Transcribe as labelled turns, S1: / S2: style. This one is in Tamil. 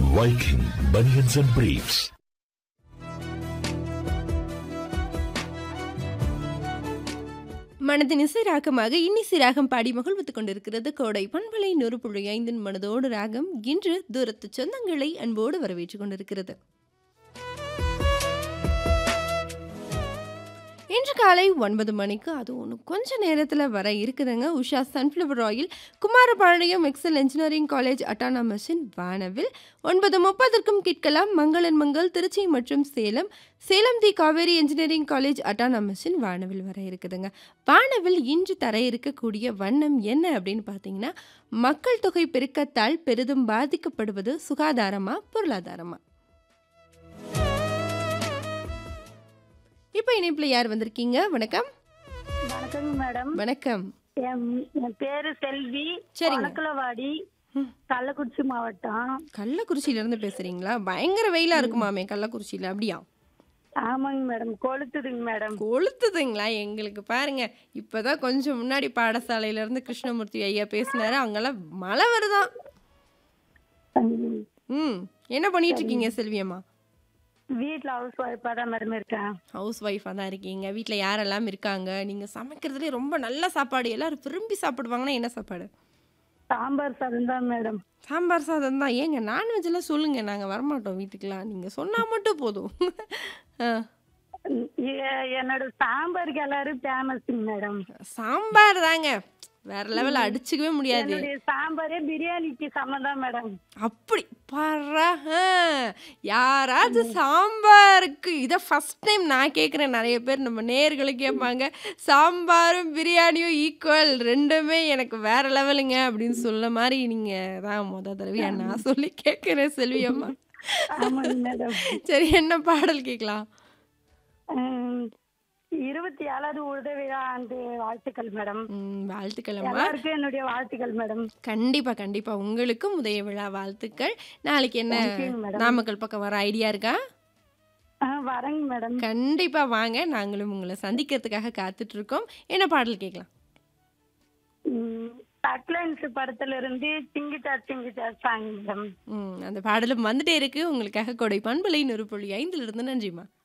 S1: Viking Bunions and Briefs.
S2: மனதின் இசை ராகமாக இன்னிசை ராகம் பாடி மகிழ்வித்துக் கொண்டிருக்கிறது கோடை பண்பலை நூறு புள்ளி ஐந்தின் மனதோடு ராகம் இன்று தூரத்து சொந்தங்களை அன்போடு வரவேற்றுக் கொண்டிருக்கிறது இன்று காலை ஒன்பது மணிக்கு அது ஒன்று கொஞ்ச நேரத்தில் வர இருக்குதுங்க Usha sunflower oil Kumarapalayam Excel engineering college அட்டானமஸின் வானவில் ஒன்பது முப்பதற்கும் கேட்கலாம் மங்களன் மங்கள் திருச்சி மற்றும் Salem Salem the Kaveri engineering college அட்டானமஸின் வானவில் வர இருக்குதுங்க வானவில் இன்று தர இருக்கக்கூடிய வண்ணம் என்ன அப்படின்னு பார்த்தீங்கன்னா மக்கள் தொகை பெருக்கத்தால் பெரிதும் பாதிக்கப்படுவது சுகாதாரமா பொருளாதாரமா இப்போ இணைப்பில் யார் வந்திருக்கீங்க வணக்கம்
S3: வணக்கங்க மேடம்
S2: வணக்கம்
S3: என் என் பேரு செல்வி
S2: சரிங்க.
S3: வணக்கலவாடி கள்ளக்குறிச்சி மாவட்டம்
S2: கள்ளக்குறிச்சியில இருந்து பேசுறீங்களா பயங்கர வெயிலா இருக்குமாமே கள்ளக்குறிச்சியில அப்படியா
S3: ஆமாங்க மேடம் கொளுத்துதுங்க மேடம்
S2: கொளுத்துதுங்களா எங்களுக்கு பாருங்க இப்பதான் கொஞ்சம் முன்னாடி பாடசாலையில இருந்து கிருஷ்ணமூர்த்தி ஐயா பேசினாரு அங்கெல்லாம் மழை வருதான்
S3: ம்.
S2: ம் என்ன பண்ணிட்டு இருக்கீங்க செல்வியம்மா
S3: வீட்ல ஹவுஸ் ஒய்ஃபா தான் மேடம் இருக்கேன்
S2: ஹவுஸ் ஒய்ஃபாக தான் இருக்கீங்க வீட்டில் யாரெல்லாம் இருக்காங்க நீங்கள் சமைக்கிறதுலே ரொம்ப நல்ல சாப்பாடு எல்லாரும் விரும்பி சாப்பிடுவாங்கன்னா என்ன சாப்பாடு
S3: சாம்பார் சாதம் தான் மேடம்
S2: சாம்பார் சாதம் தான் ஏங்க நான்வெஜ்லாம் சொல்லுங்கள் நாங்கள் வரமாட்டோம் வீட்டுக்கெலாம் நீங்கள் சொன்னால் மட்டும் போதும் ஆ
S3: எ- என்னோட சாம்பாருக்கு எல்லாரும் ஃபேமஸ்ங்க மேடம்
S2: சாம்பார் தாங்க வேற லெவலில் அடிச்சுக்கவே முடியாது
S3: என்னுடைய சாம்பாரே பிரியாணிக்கு சமம் தான் மேடம்
S2: அப்படி பாரா யாராவது சாம்பாருக்கு இதை ஃபர்ஸ்ட் டைம் நான் கேட்குறேன் நிறைய பேர் நம்ம நேர்களும் கேட்பாங்க சாம்பாரும் பிரியாணியும் ஈக்குவல் ரெண்டுமே எனக்கு வேற லெவலுங்க அப்படின்னு சொல்ல மாதிரி நீங்கள் தான் முத தடவையா நான் சொல்லி கேட்குறேன் செல்வியம்மா
S3: ஆமாங்க மேடம்
S2: சரி என்ன பாடல் கேட்கலாம்
S3: ம், இருபத்தி ஏழாவது உதவி ஆண்டு வாழ்த்துக்கள் மேடம்
S2: ம், வாழ்த்துக்கள்மா
S3: எல்லாருக்கும் என்னுடைய வாழ்த்துக்கள் மேடம்
S2: கண்டிப்பா கண்டிப்பா உங்களுக்கும் உதய விழா வாழ்த்துக்கள் நாளைக்கு என்ன
S3: Thank you, madam.
S2: நாமக்கல் பக்கம் வர ஐடியா இருக்கா
S3: ஆ வரேங்க மேடம்
S2: கண்டிப்பா வாங்க நாங்களும் உங்களை சந்திக்கிறதுக்காக காத்துட்டு இருக்கோம் என்ன பாடல் கேட்கலாம்
S3: டக்லைன்ஸ் படத்துல இருந்து சிங்கிச்சா சிங்கிச்சா சாங் மேடம்
S2: ம் அந்த பாடலும் வந்துட்டே இருக்கு உங்களுக்காக கொடை பண்பலை நூறு புள்ளி ஐந்துல இருந்து நன்றிம்மா